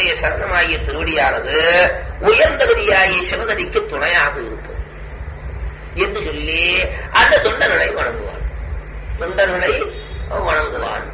உன்னுடைய சரணமாகிய திருவடியானது உயர்ந்தகதியாகிய சிவகதிக்கு துணையாக இருப்பது என்று சொல்லி அந்த தொண்டர்களை வணங்குவான் தொண்டர்களை வணங்குவான்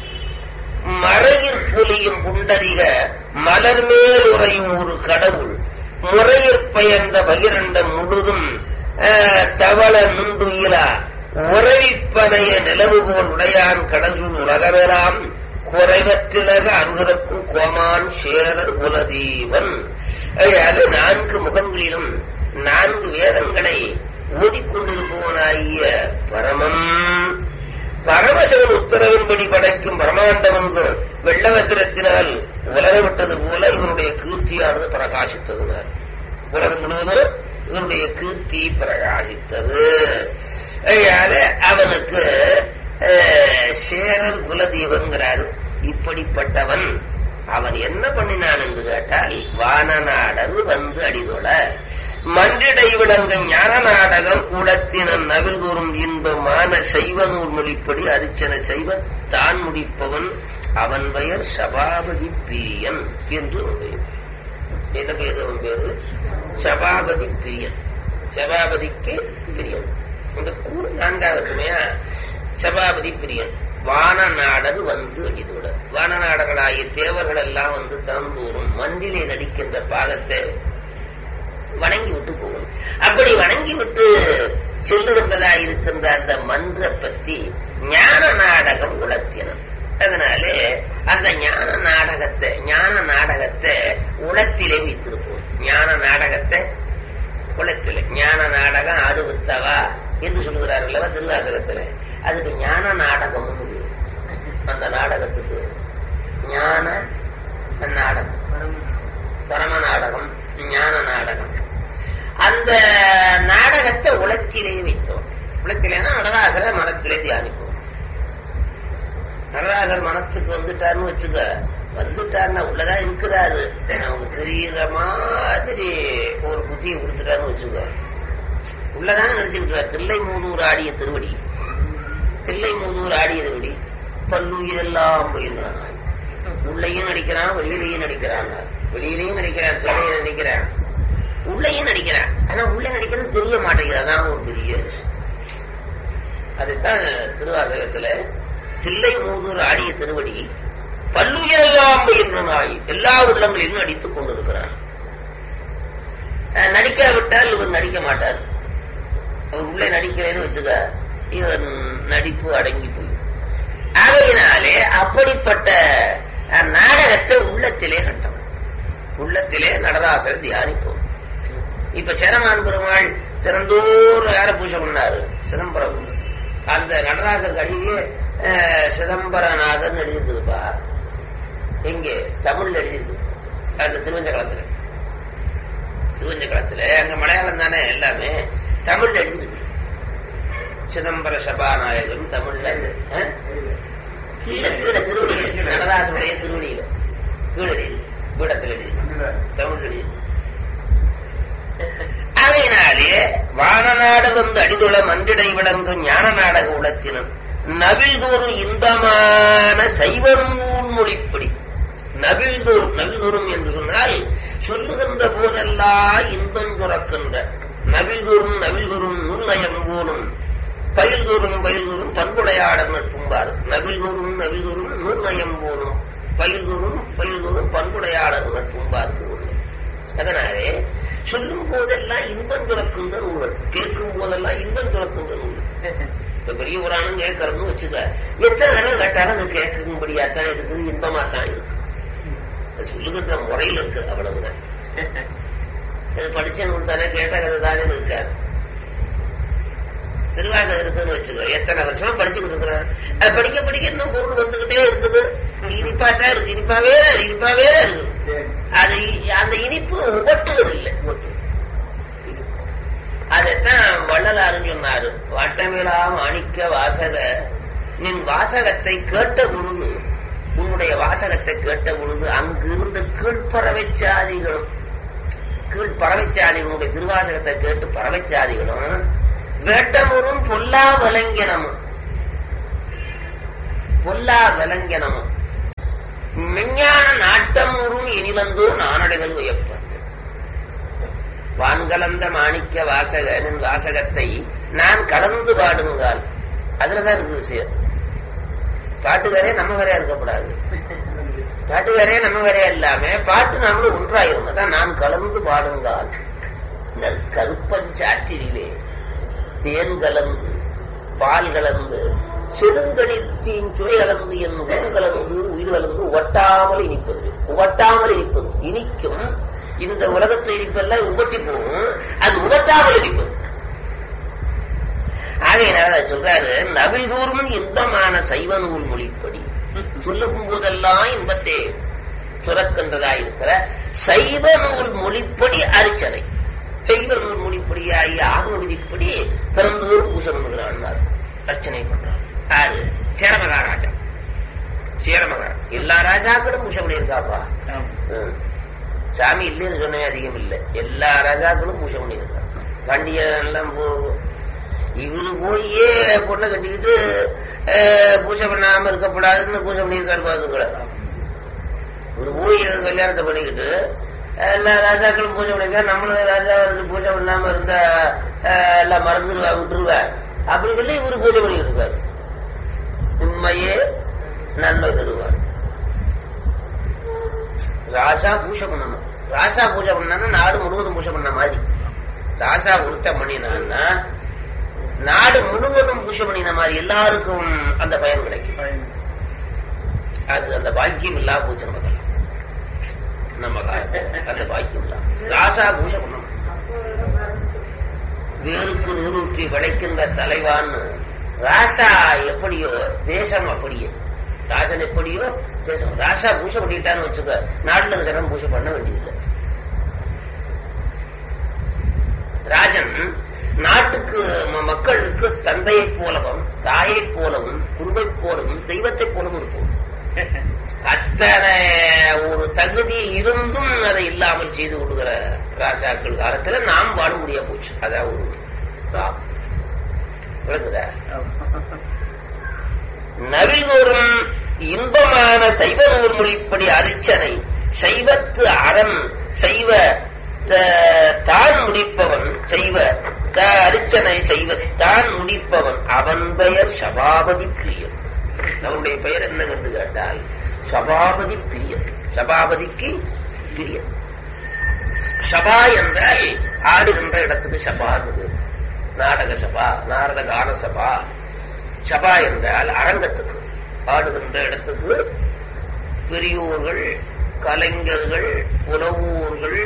மறையிற் புலியும் புண்டரிக மலர்மேல் உறையும் ஒரு கடவுள் முறையிற் பெயர்ந்த பகிரண்டம் முழுதும் அஹ், தவள நுண்டுயிலா உறவிப்பனைய நிலவு போல் உடையான் கடசூல் உலகமெல்லாம் குறைவற்றிலக அருகிறக்கும் கோமான் சேரர் குலதீவன் அது நான்கு முகங்களிலும் நான்கு வேதங்களை ஓதிக்கொண்டிருப்பவனாகிய பரமன் பரமசிவன் உத்தரவின்படி படைக்கும் பிரமாண்டமெங்கும் வெள்ளவசரத்தினால் உலகவிட்டது போல இவனுடைய கீர்த்தியானது பிரகாசித்ததுனார் உலகம் முழுவதும் இவனுடைய கீர்த்தி பிரகாசித்தது அதனால அவனுக்கு அஹ், சேரன் குலதீவன்கிறார் இப்படிப்பட்டவன் அவன் என்ன பண்ணினான் என்று கேட்டால் வானநாடர் வந்து அடிதொழ மன்றிடை விளங்க ஞான நாடகம் கூடத்தினன் நவில்தோறும் இன்பமான செய்வ நூல் மொழிப்படி அரிச்சன செய்வ தான் முடிப்பவன் அவன் பெயர் சபாபதி பிரியன் என்று அவன் பெயர். என்ன பேரு அவன் பேரு சபாபதி பிரியன் சபாபதிக்கு பிரியன் இந்த கூ நான்காவது ஒற்றுமையா சபாபதி பிரியன் வானநாடர் வந்து அடிதுட வானநாடர்களாகிய தேவர்கள் எல்லாம் வந்து திறந்தோறும் மந்திலே நடிக்கின்ற பாதத்தை வணங்கி விட்டு போகும் அப்படி வணங்கி விட்டு செல்லுகின்றதா இருக்கின்ற அந்த மன்ற பத்தி ஞான நாடகம் உலர்த்தினர் அதனாலே அந்த ஞான நாடகத்தை ஞான நாடகத்தை உளத்திலே வைத்திருப்போம் ஞான நாடகத்தை உலகத்தில் ஞான நாடகம் ஆடுவித்தவா என்று சொல்லுகிறார்கள் திருவாசகத்துல அதுக்கு ஞான நாடகம் அந்த நாடகத்துக்கு ஞான நாடகம் பரம நாடகம் ஞான நாடகம் அந்த நாடகத்தை உலகத்திலே வைத்தோம் உலகத்திலேனா நடராசரை மனத்திலே தியானிப்போம் நடராசர் மனத்துக்கு வந்துட்டாருன்னு வச்சுக்க வந்துட்டாருன்னா உள்ளதான் இருக்கிறாரு நமக்கு தெரியுற மாதிரி ஒரு புத்தியை கொடுத்துட்டாருன்னு வச்சுக்க உள்ளதானே நினைச்சுக்கிட்டார் தில்லை மூதூர் ஆடிய திருவடி தில்லை மூதூர் ஆடிய திருவடி பல்லுயிரெல்லாம் போயிருந்தான் உள்ளையும் நடிக்கிறான் வெளியிலையும் நடிக்கிறான் வெளியிலையும் நடிக்கிறான் தில்லையும் நடிக்கிறான் உள்ளையும் நடிக்கிறான் ஆனா உள்ள நடிக்கிறது தெரிய மாட்டேங்குது அதான் ஒரு பெரிய விஷயம். அதுதான் திருவாசகத்துல தில்லை மூதூர் ஆடிய திருவடி பல்லுயிரெல்லாம் பயின்ற நாய் எல்லா உள்ளங்களிலும் நடித்துக் கொண்டிருக்கிறான் அஹ் நடிக்காவிட்டால் இவர் நடிக்க மாட்டார் அவர் உள்ளே நடிக்கிறேன்னு வச்சுக்க இவர் நடிப்பு அடங்கி போய் ஆகையினாலே அப்படிப்பட்ட அஹ், நாடகத்தை உள்ளத்திலே கண்டோம் உள்ளத்திலே நடராசரை தியானிப்போம் இப்ப சேரமான் பெருமாள் திறந்தோர் யார பூஜை பண்ணாரு சிதம்பரம் அந்த நடராசர் அடியே அஹ், சிதம்பரநாதன் எழுதியிருக்குதுப்பா எங்கே தமிழ்ல எழுதியிருக்கு அந்த திருவஞ்ச திருவஞ்ச அங்க மலையாளம் தானே எல்லாமே தமிழ்ல எழுதியிருக்கு சிதம்பர சபாநாயகன் தமிழ்ல அஹ்? கீழே கீழே திருவடியில நடராசனுடைய திருவடியில கீழே எழுதி பீடத்தில் எழுதி தமிழ் எழுதி அவையினாலே வானநாடு வந்து அடிதுள மந்திடை விளங்கு ஞான நாடக உலத்தினன் நவில்தோறும் இன்பமான சைவநூல் மொழிப்படி நவில்தோறும் நவில்தோறும் என்று சொன்னால் சொல்லுகின்ற போதெல்லாம் இன்பம் சுரக்கின்ற நவில்தோறும் நவில்தோறும் நுண்ணயம் போலும் பயில்தோறும் பயில்தோறும் பண்புடையாடல் நட்பும்பார் நவில்தோறும் நவில்தோறும் நுண்ணயம் போலும் பயில்தோறும் பயில்தோறும் பண்புடையாடல் நட்பும்பார் அதனாலே சொல்லும் போதெல்லாம் இன்பம் துறக்கின்ற நூல்கள் கேட்கும் போதெல்லாம் இன்பம் துறக்கின்ற நூல்கள் இப்ப பெரிய புராணம் கேட்கறதுன்னு வச்சுக்க எத்தனை தடவை கேட்டாலும் அது கேட்கும்படியா தான் இருக்குது இன்பமா தான் இருக்கு அது சொல்லுகின்ற முறையில் இருக்கு அவ்வளவுதான் அது படிச்ச நூல் தானே கேட்ட கதை தானே இருக்காது திருவாசகம் இருக்குன்னு வச்சுக்கோ எத்தனை வருஷமா படிச்சுக்கிட்டு இருக்கிறார் அது படிக்க படிக்க இன்னும் பொருள் வந்துகிட்டே இருக்குது இனிப்பாத்தான் இருக்கு இனிப்பாவே இனிப்பாவே இருக்குது அது அந்த இனிப்பு ஒட்டுவது இல்லை ஒட்டு அதைத்தான் வள்ளலாருன்னு சொன்னாரு வட்டமிழா மாணிக்க வாசக நின் வாசகத்தை கேட்ட பொழுது உன்னுடைய வாசகத்தை கேட்ட பொழுது அங்கிருந்த கீழ்ப்பறவை சாதிகளும் கீழ்ப்பறவை சாதிகளுடைய திருவாசகத்தை கேட்டு பறவை சாதிகளும் வேட்டமுறும் பொல்லா விலங்கினமும் பொல்லா விலங்கினமும் மெஞ்ஞான நாட்டமுறும் எனிலந்தோ நானடைதல் உயப்பது வான்கலந்த மாணிக்க வாசகனின் வாசகத்தை நான் கலந்து பாடுங்கால் அதுலதான் இருக்கு விஷயம் பாட்டு வேறே நம்ம வேறையா இருக்கக்கூடாது பாட்டு வேறே நம்ம வேறையா இல்லாம பாட்டு நம்மளும் ஒன்றாயிருந்ததான் நான் கலந்து பாடுங்கால் நல் கருப்பஞ்சாற்றிலே தேன் கலந்து பால் கலந்து செழுங்கணித்தின் சுவை கலந்து என் உயிர் கலந்து உயிர் கலந்து ஒட்டாமல் இனிப்பது ஒட்டாமல் இனிப்பது இனிக்கும் இந்த உலகத்தில் இனிப்பெல்லாம் உகட்டி போகும் அது உகட்டாமல் இனிப்பது ஆகையினால சொல்றாரு நபிதூர்மன் இன்பமான சைவ நூல் மொழிப்படி சொல்லும் போதெல்லாம் இன்பத்தை சுரக்கின்றதா இருக்கிற சைவ நூல் மொழிப்படி அரிச்சனை சைவ நூல் மொழிப்படியாகி ஆகம விதிப்படி பிறந்தோர் பூசம் பண்ணுகிறார் அர்ச்சனை பண்றார் யாரு சேரமகாராஜா சேரமகா எல்லா ராஜாக்களும் பூசை பண்ணியிருக்காப்பா ம். சாமி இல்லைன்னு சொன்னவே அதிகம் இல்லை எல்லா ராஜாக்களும் பூசை பண்ணியிருக்காங்க பாண்டியன் எல்லாம் போ- இவரு போயே பொண்ணை கட்டிக்கிட்டு அஹ், பூஜை பண்ணாம இருக்கக்கூடாதுன்னு பூஜை பண்ணியிருக்காரு பாத்துக்களை இவரு போய் கல்யாணத்தை பண்ணிக்கிட்டு எல்லா ராஜாக்களும் பூஜை பண்ணிருக்கா நம்மளும் ராஜா வந்து பூஜை பண்ணாம இருந்தா அஹ், எல்லாம் மறந்துடுவா விட்டுருவா அப்படின்னு சொல்லி இவரு பூஜை பண்ணிக்கிட்டு இருக்காரு உண்மையே நன்மை தருவார் ராஜா பூஜை பண்ணணும் ராஜா பூஜை பண்ணா நாடு முழுவதும் பூஜை பண்ண மாதிரி ராஜா ஒருத்த பண்ணினான்னா நாடு முழுவதும் பூஜை பண்ணின மாதிரி எல்லாருக்கும் அந்த பயன் கிடைக்கும் அது அந்த பாக்கியம் இல்லா பூஜை நமக்கு நம்ம காலத்துல அந்த பாக்கியம் இல்லா ராசா பூஜை பண்ணணும் வேருக்கு நிறுத்தி படைக்கின்ற தலைவான்னு ராசா எப்படியோ தேசம் அப்படியே ராசன் எப்படியோ தேசம் ராசா பூஜை பண்ணிட்டான்னு வச்சுக்க நாட்டுல இருக்கிற பூஜை பண்ண வேண்டியதில்லை ராஜன் நாட்டுக்கு ம- மக்களுக்கு தந்தையைப் போலவும் தாயைப் போலவும் குருவைப் போலவும் தெய்வத்தைப் போலவும் இருப்போம் அத்தனை ஒரு தகுதி இருந்தும் அதை இல்லாமல் செய்து கொடுக்கிற ராஜாக்கள் காலத்துல நாம் வாழ முடியா போச்சு அதான் ஒரு பாவம். விளங்குதா நவில்தோறும் இன்பமான சைவ நூல் மொழிப்படி அரிச்சனை சைவத்து அறம் செய்வ த- தான் முடிப்பவன் செய்வ த அரிச்சனை செய்வ தான் முடிப்பவன் அவன் பெயர் சபாபதி பிரியன் அவனுடைய பெயர் என்னவென்று கேட்டால் சபாபதி பிரியன் சபாபதிக்கு பிரியன் சபா என்றால் ஆடுகின்ற இடத்துக்கு சபா நாடக சபா நாரத கான சபா சபா என்றால் அரங்கத்துக்கு ஆடுகின்ற இடத்துக்கு பெரியோர்கள் கலைஞர்கள் உணவூர்கள்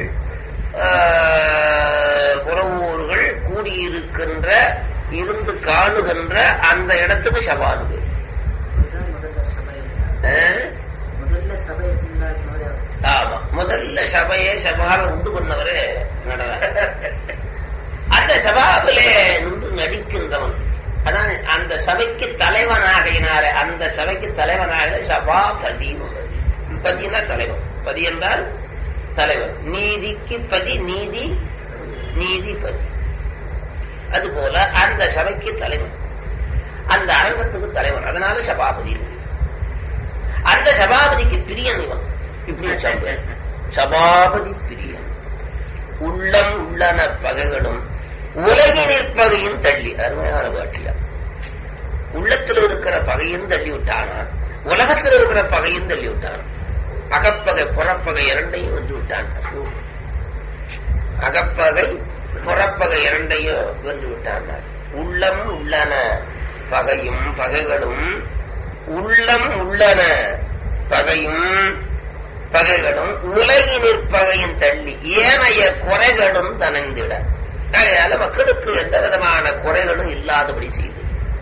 உறவோர்கள் கூடியிருக்கின்ற இருந்து காணுகின்ற அந்த இடத்துக்கு சபானு முதல்ல சபை இருந்தால் ஆமா முதல்ல சபையை சபால உண்டு பண்ணவரே நடராஜர் அந்த சபாவிலே நின்று நடிக்கின்றவன் அதான் அந்த சபைக்கு தலைவனாகினார அந்த சபைக்கு தலைவனாக சபாபதி பதினா தலைவன் பதி என்றால் தலைவன் நீதிக்கு பதி நீதி நீதிபதி அதுபோல அந்த சபைக்கு தலைவன் அந்த அரங்கத்துக்கு தலைவன் அதனால சபாபதி அந்த சபாபதிக்கு பிரியன் இவன் இப்படி வச்சாங்க சபாபதி பிரியன் உள்ளம் உள்ளன பகைகளும் உலகினிற் பகையும் தள்ளி அருமையான பாட்டில உள்ளத்தில் இருக்கிற பகையும் தள்ளி விட்டானா உலகத்தில் இருக்கிற பகையும் தள்ளி விட்டான் அகப்பகை புறப்பகை இரண்டையும் வென்று விட்டான் அகப்பகை புறப்பகை இரண்டையும் வென்று விட்டான் உள்ளம் உள்ளன பகையும் பகைகளும் உள்ளம் உள்ளன பகையும் பகைகளும் உலகினிற் பகையும் தள்ளி ஏனைய குறைகளும் தனந்திட அதனால மக்களுக்கு எந்த விதமான குறைகளும் இல்லாதபடி செய்து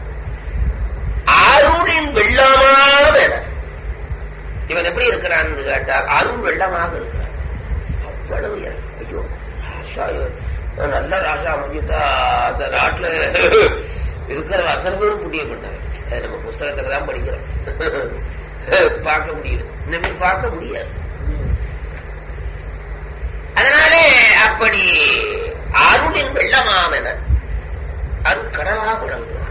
அருளின் வெள்ளமாக என இவன் எப்படி இருக்கிறான்னு கேட்டால் அருள் வெள்ளமாக இருக்கிறான் அவ்வளவு இறங்கி, ஐயோ ராசா இவன் நல்ல ராசா அமைஞ்சுட்டா அந்த நாட்டுல இருக்கிற அத்தனை பேரும் புண்ணியப்பட்டவன் அது நம்ம புஸ்தகத்துல தான் படிக்கிறோம் பார்க்க முடியல இனிமே பார்க்க முடியாது அதனாலே அப்படி அருளின் வெள்ளமாமென அருட்கடலாக விளங்குகிறான்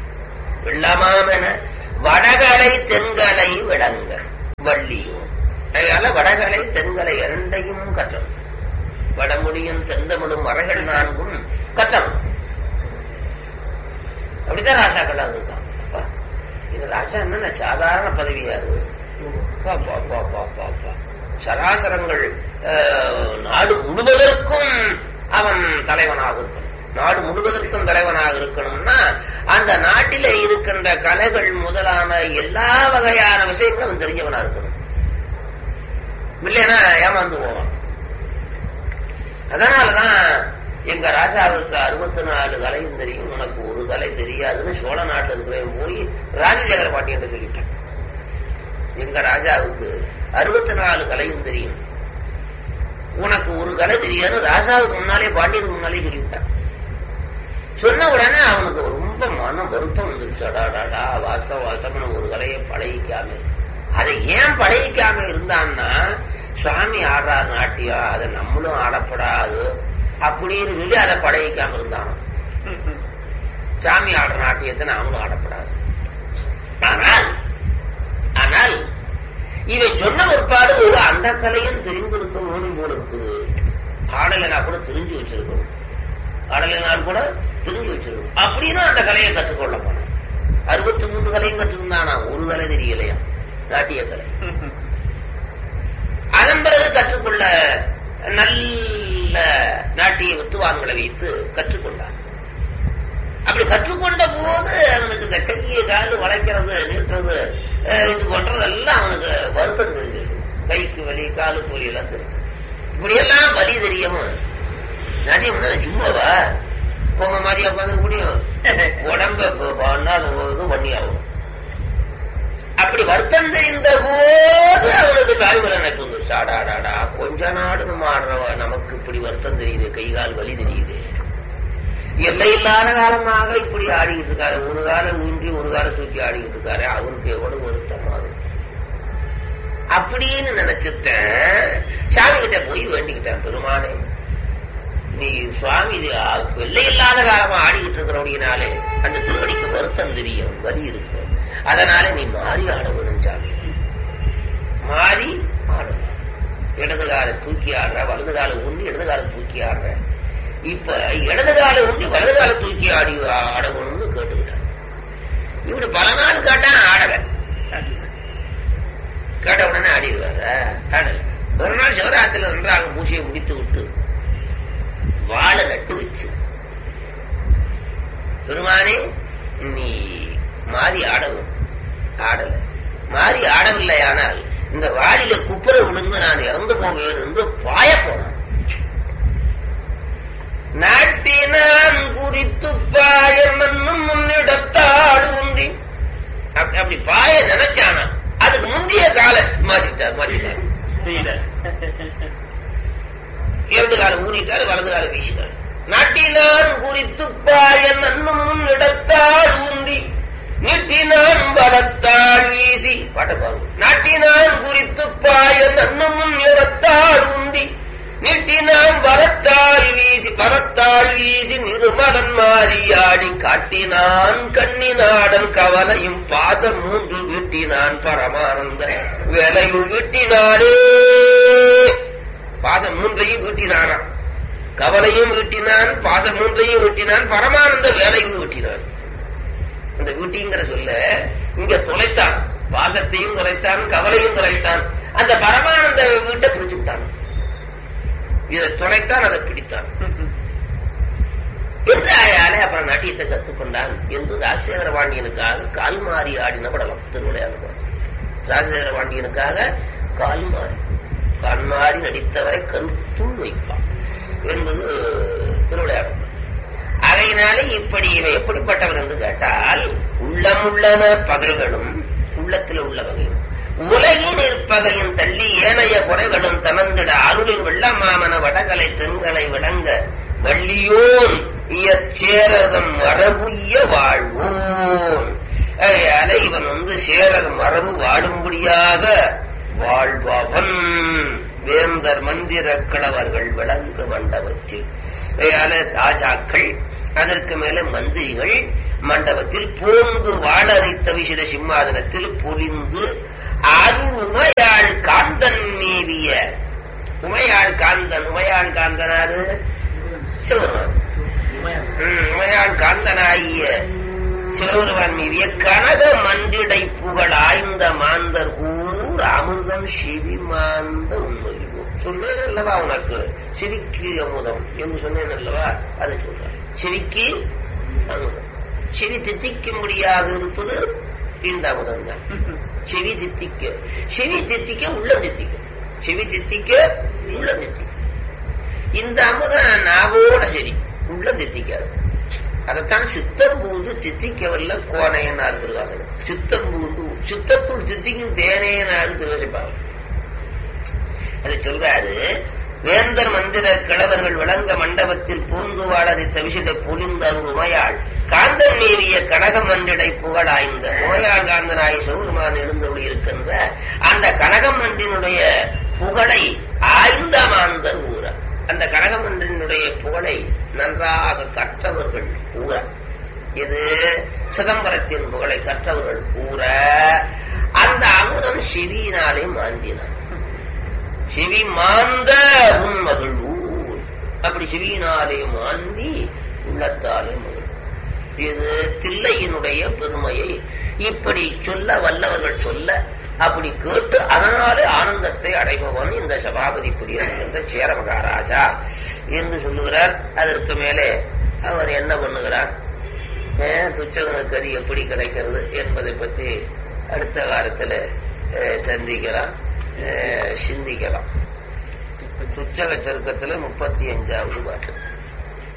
வெள்ளமாமென வடகலை தென்கலை விளங்க வள்ளியும் அதனால வடகலை தென்கலை இரண்டையும் கற்றணும் வடமொழியும் தென்தமிழும் மறைகள் நான்கும் கற்றணும் அப்படிதான் ராஜாக்கள் இருக்கான் அப்பா, இது ராஜா என்ன சாதாரண பதவியாது பா, பா, பா, பா, பா, பா. சராசரங்கள் அஹ், நாடு முழுவதற்கும் அவன் தலைவனாக இருக்கணும் நாடு முழுவதற்கும் தலைவனாக இருக்கணும்னா அந்த நாட்டில இருக்கின்ற கலைகள் முதலான எல்லா வகையான விஷயங்களும் அவன் தெரிஞ்சவனா இருக்கணும் இல்லைன்னா ஏமாந்து போவான் அதனாலதான் எங்க ராஜாவுக்கு அறுபத்தி நாலு கலையும் தெரியும் உனக்கு ஒரு கலை தெரியாதுன்னு சோழ நாட்டுல இருக்கிறவன் போய் ராஜசேகர பாண்டியன் சொல்லிட்டான் எங்க ராஜாவுக்கு அறுபத்தி நாலு கலையும் தெரியும் உனக்கு ஒரு கலை தெரியாது ராஜாவுக்கு முன்னாலே பாண்டியனுக்கு முன்னாலே சொல்லிவிட்டான் சொன்ன உடனே அவனுக்கு ரொம்ப மன வருத்தம் வந்துருச்சு அடாடாடா வாஸ்தவ வாஸ்தவன் ஒரு கலையை பழகிக்காம அதை ஏன் பழகிக்காம இருந்தான்னா சுவாமி ஆடுறார் நாட்டியம் அதை நம்மளும் ஆடப்படாது அப்படின்னு சொல்லி அதை பழகிக்காம இருந்தான் சாமி ஆடுற நாட்டியத்தை நாமளும் ஆடப்படாது ஆனால் ஆனால் இவன் சொன்ன ஒருபாடு அந்த கலையும் தெரிந்திருக்க வேணும் போல இருக்குது ஆடலைனா கூட தெரிஞ்சு வச்சிருக்கணும் ஆடலைனால் கூட தெரிஞ்சு வச்சிருக்கணும் அப்படின்னு அந்த கலையை கற்றுக்கொள்ள போனான் அறுபத்தி மூணு கலையும் கற்றுருந்தானா ஒரு கலை தெரியலையா நாட்டிய கலை அதன் பிறகு கற்றுக்கொள்ள நல்ல நாட்டிய வித்துவான்களை வைத்து கற்றுக்கொண்டான் அப்படி கற்றுக்கொண்ட போது அவனுக்கு இந்த கையை காலு வளைக்கிறது நீட்டுறது அஹ், இது பண்றதெல்லாம் அவனுக்கு வருத்தம் தெரிஞ்சிருக்கு கைக்கு வலி காலுக்கு வலி எல்லாம் தெரிஞ்சு இப்படியெல்லாம் வலி தெரியவும் நாட்டியம் சும்மாவா பொம்மை மாதிரியா உட்காந்து முடியும் உடம்ப பண்ணா அது இது பண்ணி ஆகும் அப்படி வருத்தம் தெரிந்த போது அவனுக்கு சாய்மலை நினைப்பு வந்துருச்சு ஆடாடாடா கொஞ்ச நாடு நம்ம ஆடுறவ நமக்கு இப்படி வருத்தம் தெரியுது கை கால் வலி தெரியுது எல்லை இல்லாத காலமாக இப்படி ஆடிக்கிட்டு இருக்காரு ஒரு கால ஊன்றி ஒரு கால தூக்கி ஆடிக்கிட்டு இருக்காரு அவருக்கு எவ்வளவு வருத்தமா இருக்கும் அப்படின்னு நினைச்சிட்டேன் சாமி கிட்ட போய் வேண்டிக்கிட்டேன் பெருமானே நீ சுவாமி வெள்ளை இல்லாத காலமா ஆடிக்கிட்டு இருக்கிறபடினாலே அந்த திருவடிக்கு வருத்தம் தெரியும் வலி இருக்கும் அதனால நீ மாறி ஆட வேணும் சாமி மாறி ஆடணும் இடது காலை தூக்கி ஆடுற வலது காலை உண்டி இடது காலை தூக்கி ஆடுற இப்ப இடது காலை உண்டி வலது காலை தூக்கி ஆடி ஆடணும்னு கேட்டுக்கிட்டான் இப்படி பல நாள் கேட்டான் ஆடல கேட்ட உடனே ஆடிடுவார ஆடல ஒரு நாள் சிவராத்திரில நன்றாக பூசையை முடித்து விட்டு வாழை நட்டு வச்சு பெருமானே நீ மாறி ஆடணும் ஆடல மாறி ஆடவில்லையானால் இந்த வாளில குப்புற விழுந்து நான் இறந்து போவேன் என்று பாய போனான் நாட்டினான் குறித்து பாய மண்ணும் முன்னிடத்தாடு உந்தி அப்படி அப்படி பாய நினைச்சானா அதுக்கு முந்தைய கால மாத்திட்டார் மாத்திட்டார் இடது காலம் ஊனிட்டார் வலது காலம் வீசினார் நாட்டினான் குறித்து பாய நன்னும் முன்னிடத்தால் ஊந்தி நீட்டினான் பலத்தால் வீசி பாட்ட பாருங்க நாட்டினான் குறித்து பாய நன்னும் முன்னிடத்தால் ஊந்தி நீட்டினான் வரத்தால் வீசி வரத்தால் வீசி நிருமலன் மாறியாடி காட்டினான் கண்ணினாடன் கவலையும் பாசம் மூன்று வீட்டினான் பரமானந்த வேலையுள் வீட்டினாரே பாசம் மூன்றையும் வீட்டினானாம் கவலையும் வீட்டினான் பாசம் மூன்றையும் வீட்டினான் பரமானந்த வேலையும் வீட்டினான் அந்த வீட்டிங்கிற சொல்ல இங்க தொலைத்தான் பாசத்தையும் தொலைத்தான் கவலையும் தொலைத்தான் அந்த பரமானந்த வீட்டை பிடிச்சு விட்டான் இதை தொலைத்தான் அதை பிடித்தான் என்று ஆயாலே அப்புறம் நாட்டியத்தை கத்துக்கொண்டான் என்று ராஜசேகர பாண்டியனுக்காக கால் மாறி ஆடின படலம் திருவிளையாடு ராஜசேகர பாண்டியனுக்காக கால் மாறி கால் மாறி நடித்தவரை கருத்துள் வைப்பான் என்பது திருவிளையாடு அதையினாலே இப்படி இவன் எப்படிப்பட்டவன் என்று கேட்டால் உள்ளமுள்ளன பகைகளும் உள்ளத்தில் உள்ள வகையும் உலகின் இருப்பகையும் தள்ளி ஏனைய குறைகளும் தனந்திட அருளின் வெள்ளமாமன வடகலை தென்களை விளங்க வள்ளியோன் இயற்சேரதம் மரபுய்ய வாழ்வோன் அதனால இவன் வந்து சேரர் மரபு வாழும்படியாக வாழ்பவன் வேந்தர் மந்திர கிழவர்கள் விளங்கு மண்டபத்தில் அதனால ராஜாக்கள் அதற்கு மேல மந்திரிகள் மண்டபத்தில் போந்து வாழறித்த விசிட சிம்மாதனத்தில் பொலிந்து அருள்மையாள் காந்தன் மேவிய உமையாள் காந்தன் உமையாள் காந்தனாரு சிவருமான் ம், உமையாள் காந்தனாகிய சிவபெருமான் மீவிய கனக மன்றிடை புகழ் ஆய்ந்த மாந்தர் ஊர் அமிர்தம் செவி மாந்த உண்மையும் சொன்னேன் அல்லவா உனக்கு செவிக்கு அமுதம் என்று சொன்னேன் அல்லவா அதை சொல்றேன் செவிக்கு அமுதம் செவி தித்திக்கும்படியாக இருப்பது இந்த அமுதம் தான் செவி தித்திக்க செவி தித்திக்க உள்ள தித்திக்க செவி தித்திக்க உள்ள தித்திக்க இந்த அமுதம் நாவோட சரி உள்ள தித்திக்காது அதைத்தான் சித்தம் பூந்து தித்திக்கவல்ல கோணையனார் திருவாசனம் சித்தம் பூந்து சித்தத்துள் தித்திக்கும் தேனையனார் திருவசிப்பாங்க அதை சொல்றாரு வேந்தர் மந்திர கிழவர்கள் விளங்க மண்டபத்தில் பூந்து வாழதை தவிசிட பொலிந்தார் உமையாள் காந்தன் மேவிய கனக மன்றிடை புகழாய்ந்த உமையாள் காந்தனாய் சிவபெருமான் எழுந்தொழி இருக்கின்ற அந்த கனகமன்றினுடைய புகழை ஆய்ந்த மாந்தர் ஊர அந்த கனகமன்றினுடைய புகழை நன்றாக கற்றவர்கள் கூற இது சிதம்பரத்தின் புகழை கற்றவர்கள் கூற அந்த அமுதம் செவியினாலே மாந்தினார் செவி மாந்த உன் மகிழ்வூர் அப்படி செவியினாலே மாந்தி உள்ளத்தாலே மகிழ் இது தில்லையினுடைய பெருமையை இப்படி சொல்ல வல்லவர்கள் சொல்ல அப்படி கேட்டு அதனாலே ஆனந்தத்தை அடைபவன் இந்த சபாபதி புரியன்ற சேர மகாராஜா என்று சொல்லுகிறார் அதற்கு மேலே அவர் என்ன பண்ணுகிறார் ஏன் துச்சகனுக்கு அது எப்படி கிடைக்கிறது என்பதை பற்றி அடுத்த காலத்தில் சந்திக்கலாம் அஹ், சிந்திக்கலாம் துச்சக சருக்கத்துல முப்பத்தி அஞ்சாவது பாட்டு